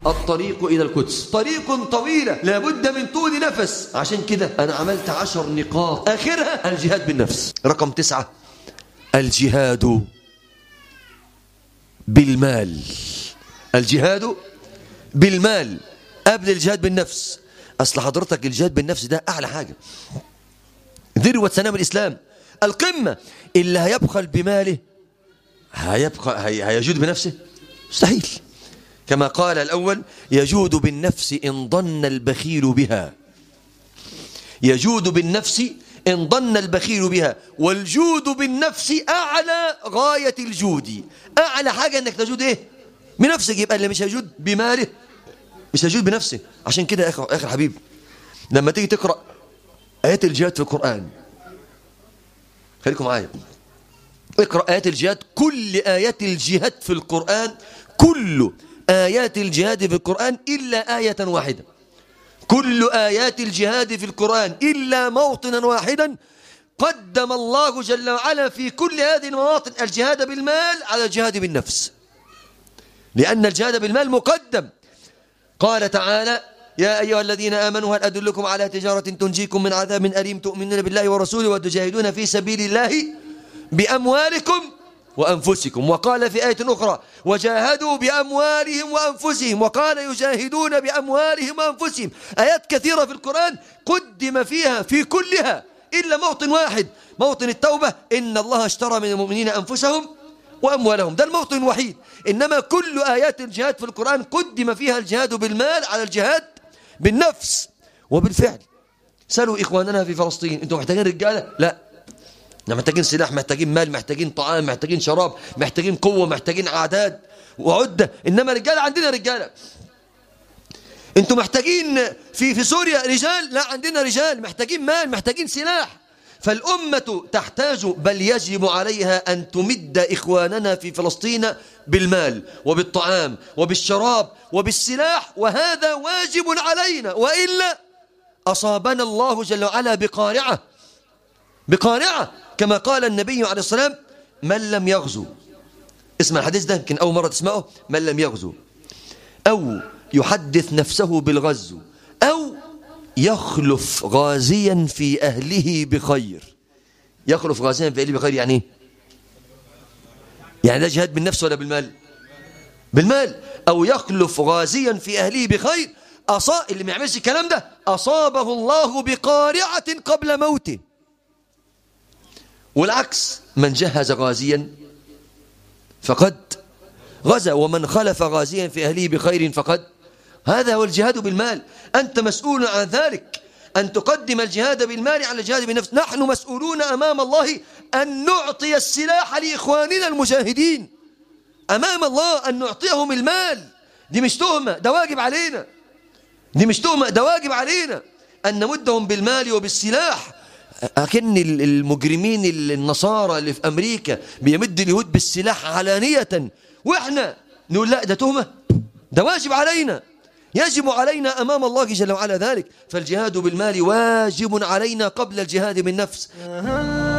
الطريق إلى القدس طريق طويلة لابد من طول نفس عشان كده أنا عملت عشر نقاط آخرها الجهاد بالنفس رقم تسعة الجهاد بالمال الجهاد بالمال قبل الجهاد بالنفس أصل حضرتك الجهاد بالنفس ده أعلى حاجة ذروة سنام الإسلام القمة اللي هيبخل بماله هيبقى هي هيجود بنفسه مستحيل كما قال الأول يجود بالنفس إن ظن البخيل بها يجود بالنفس إن ظن البخيل بها والجود بالنفس أعلى غاية الجود أعلى حاجة أنك تجود إيه بنفسك يبقى اللي مش هيجود بماله مش هيجود بنفسه عشان كده يا أخي يا أخي الحبيب لما تيجي تقرأ آيات الجهاد في القرآن خليكم معايا اقرأ آيات الجهاد كل آيات الجهاد في القرآن كل آيات الجهاد في القرآن إلا آية واحدة كل آيات الجهاد في القرآن إلا موطنا واحدا قدم الله جل وعلا في كل هذه المواطن الجهاد بالمال على الجهاد بالنفس لأن الجهاد بالمال مقدم قال تعالى يا أيها الذين آمنوا هل أدلكم على تجارة تنجيكم من عذاب أليم تؤمنون بالله ورسوله وتجاهدون في سبيل الله بأموالكم وأنفسكم وقال في آية أخرى وجاهدوا بأموالهم وأنفسهم وقال يجاهدون بأموالهم وأنفسهم آيات كثيرة في القرآن قدم فيها في كلها إلا موطن واحد موطن التوبة إن الله اشترى من المؤمنين أنفسهم وأموالهم ده الموطن الوحيد إنما كل آيات الجهاد في القرآن قدم فيها الجهاد بالمال على الجهاد بالنفس وبالفعل سألوا إخواننا في فلسطين أنتم محتاجين رجالة؟ لا احنا محتاجين سلاح محتاجين مال محتاجين طعام محتاجين شراب محتاجين قوة محتاجين أعداد وعدة إنما رجالة عندنا رجالة انتوا محتاجين في في سوريا رجال لا عندنا رجال محتاجين مال محتاجين سلاح فالأمة تحتاج بل يجب عليها أن تمد إخواننا في فلسطين بالمال وبالطعام وبالشراب وبالسلاح وهذا واجب علينا وإلا أصابنا الله جل وعلا بقارعة بقارعة كما قال النبي عليه السلام من لم يغزو اسم الحديث ده يمكن أول مرة تسمعه من لم يغزو أو يحدث نفسه بالغزو أو يخلف غازيا في أهله بخير يخلف غازيا في أهله بخير يعني ايه يعني ده جهاد بالنفس ولا بالمال بالمال أو يخلف غازيا في أهله بخير أصا... اللي ما يعملش الكلام ده أصابه الله بقارعة قبل موته والعكس من جهز غازيا فقد غزا ومن خلف غازيا في أهله بخير فقد هذا هو الجهاد بالمال أنت مسؤول عن ذلك أن تقدم الجهاد بالمال على الجهاد بالنفس نحن مسؤولون أمام الله أن نعطي السلاح لإخواننا المجاهدين أمام الله أن نعطيهم المال دي مش تهمة ده واجب علينا دي مش تهمة ده واجب علينا أن نمدهم بالمال وبالسلاح أكن المجرمين النصارى اللي في أمريكا بيمد اليهود بالسلاح علانية وإحنا نقول لا ده تهمة ده واجب علينا يجب علينا أمام الله جل وعلا ذلك فالجهاد بالمال واجب علينا قبل الجهاد بالنفس